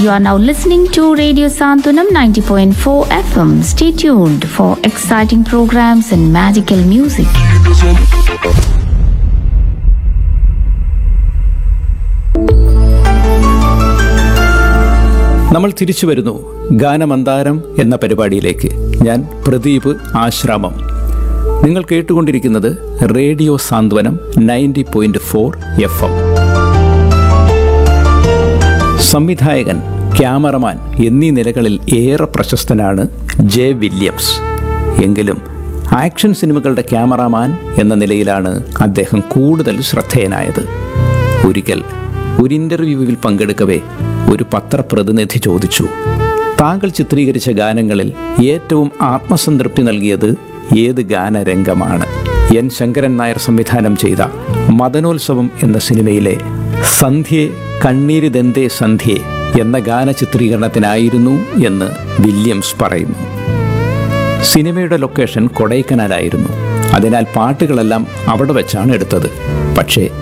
You are now listening to Radio Santunam 90.4 FM. Stay tuned for exciting programs and magical music. നമ്മൾ തിരിച്ചു വരുന്നു ഗാനമന്താരം എന്ന പരിപാടിയിലേക്ക് ഞാൻ പ്രദീപ് ആശ്രാമം നിങ്ങൾ കേട്ടുകൊണ്ടിരിക്കുന്നത് radio Santhwanam ninety point four F M സംവിധായകൻ ക്യാമറമാൻ എന്നീ നിലകളിൽ ഏറെ പ്രശസ്തനാണ് ജെ വില്യംസ് എങ്കിലും ആക്ഷൻ സിനിമകളുടെ ക്യാമറാമാൻ എന്ന നിലയിലാണ് അദ്ദേഹം കൂടുതൽ ശ്രദ്ധേയനായത് ഒരിക്കൽ ഒരു ഇന്റർവ്യൂവിൽ പങ്കെടുക്കവേ ഒരു പത്രപ്രതിനിധി ചോദിച്ചു താങ്കൾ ചിത്രീകരിച്ച ഗാനങ്ങളിൽ ഏറ്റവും ആത്മസംതൃപ്തി നൽകിയത് ഏത് ഗാനരംഗമാണ് എൻ ശങ്കരൻ നായർ സംവിധാനം ചെയ്ത മദനോത്സവം എന്ന സിനിമയിലെ സന്ധ്യേ കണ്ണീരിതെന്തേ സന്ധ്യേ എന്ന ഗാന ചിത്രീകരണത്തിനായിരുന്നു എന്ന് വില്യംസ് പറയുന്നു സിനിമയുടെ ലൊക്കേഷൻ കൊടൈക്കനാലായിരുന്നു അതിനാൽ പാട്ടുകളെല്ലാം അവിടെ വെച്ചാണ് എടുത്തത് പക്ഷേ